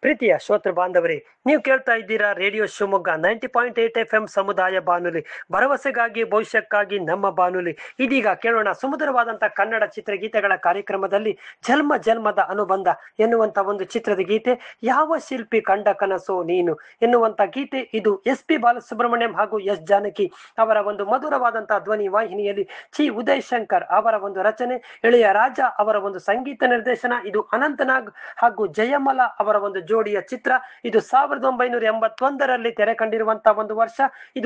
ಪ್ರೀತಿಯ ಶ್ರೋತೃ ಬಾಂಧವರೇ ನೀವು ಕೇಳ್ತಾ ಇದ್ದೀರಾ radio Shivamogga ninety point eight F M ಸಮುದಾಯ ಬಾನುಲಿ ಭರವಸೆಗಾಗಿ ಭವಿಷ್ಯಕ್ಕಾಗಿ ನಮ್ಮ ಬಾನುಲಿ ಇದೀಗ ಕೇಳೋಣ ಸುಮಧುರವಾದಂತಹ ಕನ್ನಡ ಚಿತ್ರಗೀತೆಗಳ ಕಾರ್ಯಕ್ರಮದಲ್ಲಿ ಜನ್ಮ ಜನ್ಮದ ಅನುಬಂಧ ಎನ್ನುವಂತ ಒಂದು ಚಿತ್ರದ ಗೀತೆ ಯಾವ ಶಿಲ್ಪಿ ಕಂಡ ಕನಸೋ ನೀನು ಎನ್ನುವಂತ ಗೀತೆ ಇದು ಎಸ್ ಪಿ ಬಾಲಸುಬ್ರಹ್ಮಣ್ಯಂ ಹಾಗೂ ಎಸ್ ಜಾನಕಿ ಅವರ ಒಂದು ಮಧುರವಾದಂತಹ ಧ್ವನಿ ವಾಹಿನಿಯಲ್ಲಿ ಚಿ ಉದಯ್ ಶಂಕರ್ ಅವರ ಒಂದು ರಚನೆ ಎಳೆಯ ರಾಜ ಅವರ ಒಂದು ಸಂಗೀತ ನಿರ್ದೇಶನ ಇದು ಅನಂತನಾಗ್ ಹಾಗೂ ಜಯಮಲ ಅವರ ಒಂದು ಜೋಡಿಯ ಚಿತ್ರ ಇದು ಸಾವಿರದ ಒಂಬೈನೂರ ಎಂಬತ್ತೊಂದರಲ್ಲಿ ತೆರೆ ಕಂಡಿರುವಂತಹ ಒಂದು ವರ್ಷ ಇದು